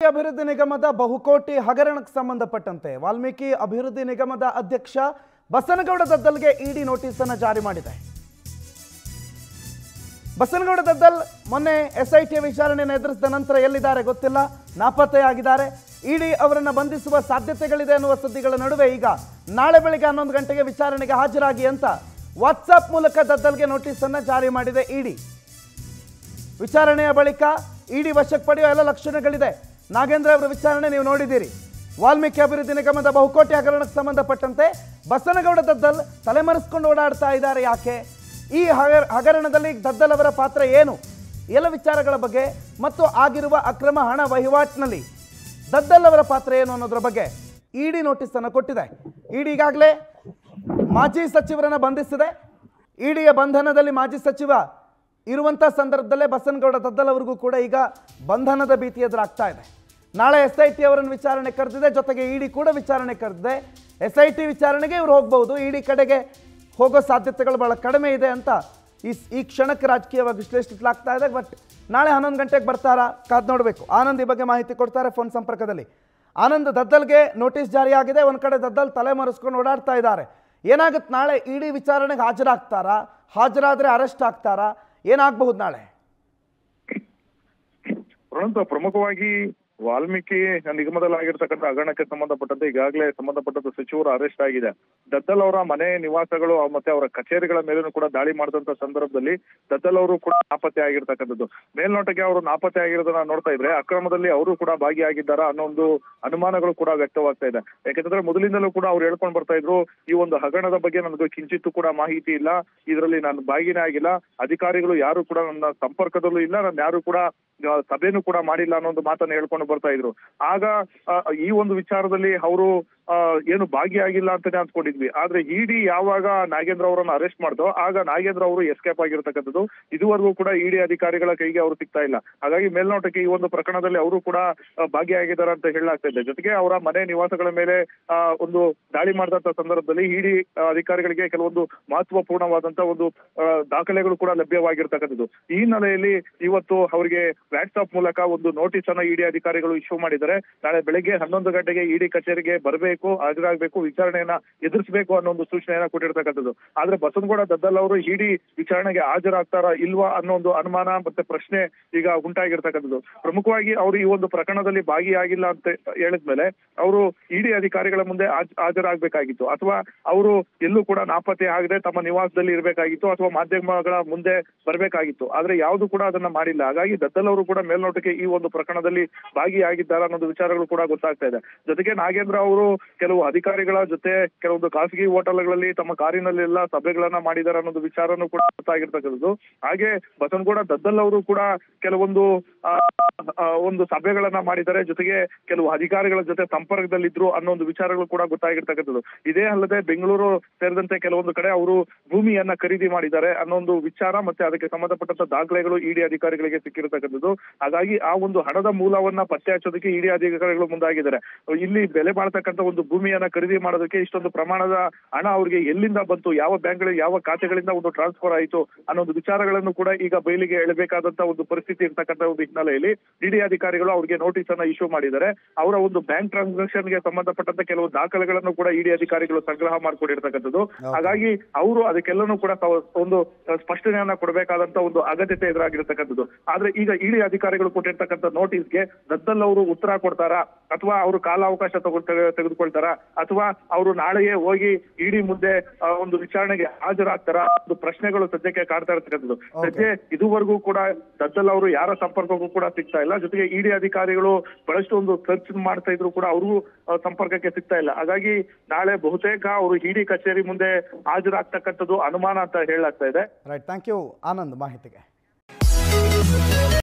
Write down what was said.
ಅಭಿವೃದ್ಧಿ ನಿಗಮದ ಬಹುಕೋಟಿ ಹಗರಣಕ್ಕೆ ಸಂಬಂಧಪಟ್ಟಂತೆ ವಾಲ್ಮೀಕಿ ಅಭಿವೃದ್ಧಿ ನಿಗಮದ ಅಧ್ಯಕ್ಷ ಬಸನಗೌಡ ದದ್ದಲ್ಗೆ ಇಡಿ ನೋಟಿಸ್ ಅನ್ನು ಜಾರಿ ಮಾಡಿದೆ ಬಸನಗೌಡ ದದ್ದಲ್ ಮೊನ್ನೆ ಎಸ್ಐಟಿ ವಿಚಾರಣೆಯನ್ನು ಎದುರಿಸಿದ ನಂತರ ಎಲ್ಲಿದ್ದಾರೆ ಗೊತ್ತಿಲ್ಲ ನಾಪತ್ತೆಯಾಗಿದ್ದಾರೆ ಇಡಿ ಅವರನ್ನು ಬಂಧಿಸುವ ಸಾಧ್ಯತೆಗಳಿದೆ ಅನ್ನುವ ಸುದ್ದಿಗಳ ನಡುವೆ ಈಗ ನಾಳೆ ಬೆಳಿಗ್ಗೆ ಹನ್ನೊಂದು ಗಂಟೆಗೆ ವಿಚಾರಣೆಗೆ ಹಾಜರಾಗಿ ಅಂತ ವಾಟ್ಸಾಪ್ ಮೂಲಕ ದದ್ದಲ್ಗೆ ನೋಟಿಸ್ ಅನ್ನು ಜಾರಿ ಮಾಡಿದೆ ಇಡಿ ವಿಚಾರಣೆಯ ಬಳಿಕ ಇಡಿ ವಶಕ್ಕೆ ಪಡೆಯುವ ಎಲ್ಲ ಲಕ್ಷಣಗಳಿದೆ ನಾಗೇಂದ್ರ ಅವರ ವಿಚಾರಣೆ ನೀವು ನೋಡಿದ್ದೀರಿ ವಾಲ್ಮೀಕಿ ಅಭಿವೃದ್ಧಿ ನಿಗಮದ ಬಹುಕೋಟಿ ಹಗರಣಕ್ಕೆ ಸಂಬಂಧಪಟ್ಟಂತೆ ಬಸನಗೌಡ ದದ್ದಲ್ ತಲೆಮರೆಸ್ಕೊಂಡು ಓಡಾಡ್ತಾ ಇದ್ದಾರೆ ಯಾಕೆ ಈ ಹಗ- ಹಗರಣದಲ್ಲಿ ದದ್ದಲ್ ಅವರ ಪಾತ್ರ ಏನು ಎಲ್ಲ ವಿಚಾರಗಳ ಬಗ್ಗೆ ಮತ್ತು ಆಗಿರುವ ಅಕ್ರಮ ಹಣ ವಹಿವಾಟಿನಲ್ಲಿ ದದ್ದಲ್ ಅವರ ಪಾತ್ರ ಏನು ಅನ್ನೋದ್ರ ಬಗ್ಗೆ ಇಡಿ ನೋಟಿಸ್ ಅನ್ನು ಕೊಟ್ಟಿದೆ ಇಡಿ ಈಗಾಗಲೇ ಮಾಜಿ ಸಚಿವರನ್ನ ಬಂಧಿಸಿದೆ ಇಡಿಯ ಬಂಧನದಲ್ಲಿ ಮಾಜಿ ಸಚಿವ ಇರುವಂಥ ಸಂದರ್ಭದಲ್ಲೇ ಬಸನಗೌಡ ದದ್ದಲ್ ಅವರಿಗೂ ಕೂಡ ಈಗ ಬಂಧನದ ಭೀತಿ ಎದುರಾಗ್ತಾ ಇದೆ ನಾಳೆ ಎಸ್ ಐ ಟಿ ಅವರನ್ನು ವಿಚಾರಣೆ ಕರೆದಿದೆ ಜೊತೆಗೆ ಇಡಿ ಕೂಡ ವಿಚಾರಣೆ ಕರೆದಿದೆ ಎಸ್ ಐ ಟಿ ವಿಚಾರಣೆಗೆ ಇವ್ರು ಹೋಗ್ಬೋದು ಇಡಿ ಕಡೆಗೆ ಹೋಗೋ ಸಾಧ್ಯತೆಗಳು ಬಹಳ ಕಡಿಮೆ ಇದೆ ಅಂತ ಈ ಈ ಕ್ಷಣಕ್ಕೆ ರಾಜಕೀಯವಾಗಿ ವಿಶ್ಲೇಷಿಸಲಾಗ್ತಾ ಇದೆ ಬಟ್ ನಾಳೆ ಹನ್ನೊಂದು ಗಂಟೆಗೆ ಬರ್ತಾರಾ ಕಾದ್ ನೋಡಬೇಕು ಆನಂದ್ ಈ ಬಗ್ಗೆ ಮಾಹಿತಿ ಕೊಡ್ತಾರೆ ಫೋನ್ ಸಂಪರ್ಕದಲ್ಲಿ ಆನಂದ್ ದದ್ದಲ್ಗೆ ನೋಟಿಸ್ ಜಾರಿಯಾಗಿದೆ ಒಂದು ಕಡೆ ದದ್ದಲ್ ತಲೆ ಮರೆಸ್ಕೊಂಡು ಓಡಾಡ್ತಾ ಇದ್ದಾರೆ ಏನಾಗುತ್ತೆ ನಾಳೆ ಇಡಿ ವಿಚಾರಣೆಗೆ ಹಾಜರಾಗ್ತಾರಾ ಹಾಜರಾದ್ರೆ ಅರೆಸ್ಟ್ ಆಗ್ತಾರಾ ಏನಾಗಬಹುದು ನಾಳೆ ಪರಂತು ಪ್ರಮುಖವಾಗಿ ವಾಲ್ಮೀಕಿ ನಿಗಮದಲ್ಲಿ ಆಗಿರ್ತಕ್ಕಂಥ ಹಗರಣಕ್ಕೆ ಸಂಬಂಧಪಟ್ಟಂತೆ ಈಗಾಗಲೇ ಸಂಬಂಧಪಟ್ಟಂತ ಸಚಿವರು ಅರೆಸ್ಟ್ ಆಗಿದೆ ದದ್ದಲ್ ಅವರ ಮನೆ ನಿವಾಸಗಳು ಮತ್ತೆ ಅವರ ಕಚೇರಿಗಳ ಮೇಲೂ ಕೂಡ ದಾಳಿ ಮಾಡಿದಂತ ಸಂದರ್ಭದಲ್ಲಿ ದದ್ದಲ್ ಅವರು ಕೂಡ ನಾಪತ್ತೆ ಆಗಿರ್ತಕ್ಕಂಥದ್ದು ಮೇಲ್ನೋಟಕ್ಕೆ ಅವರು ನಾಪತ್ತೆ ಆಗಿರೋದನ್ನ ನೋಡ್ತಾ ಇದ್ರೆ ಅಕ್ರಮದಲ್ಲಿ ಅವರು ಕೂಡ ಭಾಗಿಯಾಗಿದ್ದಾರಾ ಅನ್ನೋ ಒಂದು ಅನುಮಾನಗಳು ಕೂಡ ವ್ಯಕ್ತವಾಗ್ತಾ ಇದೆ ಯಾಕಂತಂದ್ರೆ ಮೊದಲಿಂದಲೂ ಕೂಡ ಅವ್ರು ಹೇಳ್ಕೊಂಡು ಬರ್ತಾ ಇದ್ರು ಈ ಒಂದು ಹಗರಣದ ಬಗ್ಗೆ ನನಗೆ ಕಿಂಚಿತ್ತೂ ಕೂಡ ಮಾಹಿತಿ ಇಲ್ಲ ಇದರಲ್ಲಿ ನಾನು ಭಾಗಿನೇ ಆಗಿಲ್ಲ ಅಧಿಕಾರಿಗಳು ಯಾರು ಕೂಡ ನನ್ನ ಸಂಪರ್ಕದಲ್ಲೂ ಇಲ್ಲ ನಾನು ಯಾರು ಕೂಡ ಆ, ಸಭೆನೂ ಕೂಡ ಮಾಡಿಲ್ಲ ಅನ್ನೋ ಒಂದು ಮಾತನ್ನ ಹೇಳ್ಕೊಂಡು ಬರ್ತಾ ಇದ್ರು ಆಗ ಆ, ಈ ಒಂದು ವಿಚಾರದಲ್ಲಿ ಅವರು ಏನು ಭಾಗಿಯಾಗಿಲ್ಲ ಅಂತಾನೆ ಅಂದ್ಕೊಂಡಿದ್ವಿ ಆದ್ರೆ ಇಡಿ ಯಾವಾಗ ನಾಗೇಂದ್ರ ಅವರನ್ನ ಅರೆಸ್ಟ್ ಮಾಡ್ದೋ ಆಗ ನಾಗೇಂದ್ರ ಅವರು ಎಸ್ಕೇಪ್ ಆಗಿರ್ತಕ್ಕಂಥದ್ದು ಇದುವರೆಗೂ ಕೂಡ ಇಡಿ ಅಧಿಕಾರಿಗಳ ಕೈಗೆ ಅವರು ಸಿಗ್ತಾ ಇಲ್ಲ ಹಾಗಾಗಿ ಮೇಲ್ನೋಟಕ್ಕೆ ಈ ಒಂದು ಪ್ರಕರಣದಲ್ಲಿ ಅವರು ಕೂಡ ಆ, ಭಾಗಿಯಾಗಿದ್ದಾರೆ ಅಂತ ಹೇಳಲಾಗ್ತಾ ಇದೆ ಜೊತೆಗೆ ಅವರ ಮನೆ ನಿವಾಸಗಳ ಮೇಲೆ ಆ, ಒಂದು ದಾಳಿ ಮಾಡಿದಂತ ಸಂದರ್ಭದಲ್ಲಿ ಇಡಿ ಅಧಿಕಾರಿಗಳಿಗೆ ಕೆಲವೊಂದು ಮಹತ್ವಪೂರ್ಣವಾದಂತ ಒಂದು ಆ, ದಾಖಲೆಗಳು ಕೂಡ ಲಭ್ಯವಾಗಿರ್ತಕ್ಕಂಥದ್ದು ಈ ಹಿನ್ನೆಲೆಯಲ್ಲಿ ಇವತ್ತು ಅವರಿಗೆ ವಾಟ್ಸ್ಆಪ್ ಮೂಲಕ ಒಂದು ನೋಟಿಸ್ ಅನ್ನ ಇಡಿ ಅಧಿಕಾರಿಗಳು ಇಶ್ಯೂ ಮಾಡಿದ್ದಾರೆ ನಾಳೆ ಬೆಳಗ್ಗೆ ಹನ್ನೊಂದು ಗಂಟೆಗೆ ಇಡಿ ಕಚೇರಿಗೆ ಬರಬೇಕು ಹಾಜರಾಗಬೇಕು ವಿಚಾರಣೆಯನ್ನ ಎದುರಿಸಬೇಕು ಅನ್ನೋ ಒಂದು ಸೂಚನೆಯನ್ನ ಕೊಟ್ಟಿರ್ತಕ್ಕಂಥದ್ದು ಆದ್ರೆ ಬಸವನಗೌಡ ದದ್ದಲ್ ಅವರು ಇಡಿ ವಿಚಾರಣೆಗೆ ಹಾಜರಾಗ್ತಾರಾ ಇಲ್ವಾ ಅನ್ನೋ ಒಂದು ಅನುಮಾನ ಮತ್ತೆ ಪ್ರಶ್ನೆ ಈಗ ಉಂಟಾಗಿರ್ತಕ್ಕಂಥದ್ದು ಪ್ರಮುಖವಾಗಿ ಅವರು ಈ ಒಂದು ಪ್ರಕರಣದಲ್ಲಿ ಭಾಗಿಯಾಗಿಲ್ಲ ಅಂತ ಹೇಳಿದ್ಮೇಲೆ ಅವರು ಇಡಿ ಅಧಿಕಾರಿಗಳ ಮುಂದೆ ಹಾಜ್- ಹಾಜರಾಗಬೇಕಾಗಿತ್ತು ಅಥವಾ ಅವರು ಎಲ್ಲೂ ಕೂಡ ನಾಪತ್ತೆ ಆಗದೆ ತಮ್ಮ ನಿವಾಸದಲ್ಲಿ ಇರಬೇಕಾಗಿತ್ತು ಅಥವಾ ಮಾಧ್ಯಮಗಳ ಮುಂದೆ ಬರಬೇಕಾಗಿತ್ತು ಆದ್ರೆ ಯಾವುದು ಕೂಡ ಅದನ್ನ ಮಾಡಿಲ್ಲ ಹಾಗಾಗಿ ದದ್ದಲ್ ಅವರು ಕೂಡ ಮೇಲ್ನೋಟಕ್ಕೆ ಈ ಒಂದು ಪ್ರಕರಣದಲ್ಲಿ ಭಾಗಿಯಾಗಿದ್ದಾರೆ ಅನ್ನೋದು ವಿಚಾರಗಳು ಕೂಡ ಗೊತ್ತಾಗ್ತಾ ಇದೆ ಜೊತೆಗೆ ನಾಗೇಂದ್ರ ಅವರು ಕೆಲವು ಅಧಿಕಾರಿಗಳ ಜೊತೆ ಕೆಲವೊಂದು ಖಾಸಗಿ ಹೋಟೆಲ್ಗಳಲ್ಲಿ ತಮ್ಮ ಕಾರಿನಲ್ಲೆಲ್ಲ ಸಭೆಗಳನ್ನ ಮಾಡಿದ್ದಾರೆ ಅನ್ನೋದು ವಿಚಾರನೂ ಕೂಡ ಗೊತ್ತಾಗಿರ್ತಕ್ಕಂಥದ್ದು ಹಾಗೆ ಬಸವನಗೌಡ ದದ್ದಲ್ ಅವರು ಕೂಡ ಕೆಲವೊಂದು ಆ, ಆ, ಒಂದು ಸಭೆಗಳನ್ನ ಮಾಡಿದ್ದಾರೆ ಜೊತೆಗೆ ಕೆಲವು ಅಧಿಕಾರಿಗಳ ಜೊತೆ ಸಂಪರ್ಕದಲ್ಲಿದ್ರು ಅನ್ನೋ ಒಂದು ವಿಚಾರಗಳು ಕೂಡ ಗೊತ್ತಾಗಿರ್ತಕ್ಕಂಥದ್ದು ಇದೇ ಅಲ್ಲದೆ ಬೆಂಗಳೂರು ಸೇರಿದಂತೆ ಕೆಲವೊಂದು ಕಡೆ ಅವರು ಭೂಮಿಯನ್ನ ಖರೀದಿ ಮಾಡಿದ್ದಾರೆ ಅನ್ನೋ ಒಂದು ವಿಚಾರ ಮತ್ತೆ ಅದಕ್ಕೆ ಸಂಬಂಧಪಟ್ಟಂತ ದಾಖಲೆಗಳು ಇಡಿ ಅಧಿಕಾರಿಗಳಿಗೆ ಸಿಕ್ಕಿರತಕ್ಕಂಥದ್ದು ಹಾಗಾಗಿ ಆ ಒಂದು ಹಣದ ಮೂಲವನ್ನ ಪತ್ತೆ ಹಚ್ಚೋದಕ್ಕೆ ಇಡಿ ಅಧಿಕಾರಿಗಳು ಮುಂದಾಗಿದ್ದಾರೆ ಇಲ್ಲಿ ಬೆಲೆ ಮಾಡತಕ್ಕಂತ ಒಂದು ಭೂಮಿಯನ್ನ ಖರೀದಿ ಮಾಡೋದಕ್ಕೆ ಇಷ್ಟೊಂದು ಪ್ರಮಾಣದ ಹಣ ಅವರಿಗೆ ಎಲ್ಲಿಂದ ಬಂತು ಯಾವ ಬ್ಯಾಂಕ್ಗಳಿಗೆ ಯಾವ ಖಾತೆಗಳಿಂದ ಒಂದು ಟ್ರಾನ್ಸ್ಫರ್ ಆಯಿತು ಅನ್ನೋ ಒಂದು ವಿಚಾರಗಳನ್ನು ಕೂಡ ಈಗ ಬಯಲಿಗೆ ಎಳಬೇಕಾದಂತ ಒಂದು ಪರಿಸ್ಥಿತಿ ಇರ್ತಕ್ಕಂಥ ಒಂದು ಹಿನ್ನೆಲೆಯಲ್ಲಿ ಇಡಿ ಅಧಿಕಾರಿಗಳು ಅವರಿಗೆ ನೋಟಿಸ್ ಅನ್ನ ಇಶ್ಯೂ ಮಾಡಿದ್ದಾರೆ ಅವರ ಒಂದು ಬ್ಯಾಂಕ್ ಟ್ರಾನ್ಸಾಕ್ಷನ್ ಗೆ ಸಂಬಂಧಪಟ್ಟಂತ ಕೆಲವು ದಾಖಲೆಗಳನ್ನು ಕೂಡ ಇಡಿ ಅಧಿಕಾರಿಗಳು ಸಂಗ್ರಹ ಮಾಡ್ಕೊಂಡಿರ್ತಕ್ಕಂಥದ್ದು ಹಾಗಾಗಿ ಅವರು ಅದಕ್ಕೆಲ್ಲನೂ ಕೂಡ ತಾವು ಒಂದು ಸ್ಪಷ್ಟನೆಯನ್ನ ಕೊಡಬೇಕಾದಂತ ಒಂದು ಅಗತ್ಯತೆ ಎದುರಾಗಿರ್ತಕ್ಕಂಥದ್ದು ಆದ್ರೆ ಈಗ ಇಡಿ ಅಧಿಕಾರಿಗಳು ಕೊಟ್ಟಿರ್ತಕ್ಕಂಥ ನೋಟಿಸ್ಗೆ ದದ್ದಲ್ ಅವರು ಉತ್ತರ ಕೊಡ್ತಾರಾ ಅಥವಾ ಅವರು ಕಾಲಾವಕಾಶ ತಗೊಳ್ ತೆಗೆದುಕೊಳ್ತಾರಾ ಅಥವಾ ಅವರು ನಾಳೆಯೇ ಹೋಗಿ ಇಡಿ ಮುಂದೆ ಆ, ಒಂದು ವಿಚಾರಣೆಗೆ ಹಾಜರಾಗ್ತಾರಾ ಒಂದು ಪ್ರಶ್ನೆಗಳು ಸದ್ಯಕ್ಕೆ ಕಾಡ್ತಾ ಇರ್ತಕ್ಕಂಥದ್ದು ಸದ್ಯ ಇದುವರೆಗೂ ಕೂಡ ದದ್ದಲ್ ಅವರು ಯಾರ ಸಂಪರ್ಕಕ್ಕೂ ಕೂಡ ಸಿಗ್ತಾ ಇಲ್ಲ ಜೊತೆಗೆ ಇಡಿ ಅಧಿಕಾರಿಗಳು ಬಹಳಷ್ಟು ಒಂದು ಸರ್ಚ್ ಮಾಡ್ತಾ ಇದ್ರು ಕೂಡ ಅವ್ರಿಗೂ ಆ, ಸಂಪರ್ಕಕ್ಕೆ ಸಿಗ್ತಾ ಇಲ್ಲ ಹಾಗಾಗಿ ನಾಳೆ ಬಹುತೇಕ ಅವರು ಇಡಿ ಕಚೇರಿ ಮುಂದೆ ಹಾಜರಾಗ್ತಕ್ಕಂಥದ್ದು ಅನುಮಾನ ಅಂತ ಹೇಳಲಾಗ್ತಾ ಇದೆ ರೈಟ್ ಥ್ಯಾಂಕ್ ಯು ಆನಂದ್ ಮಾಹಿತಿಗೆ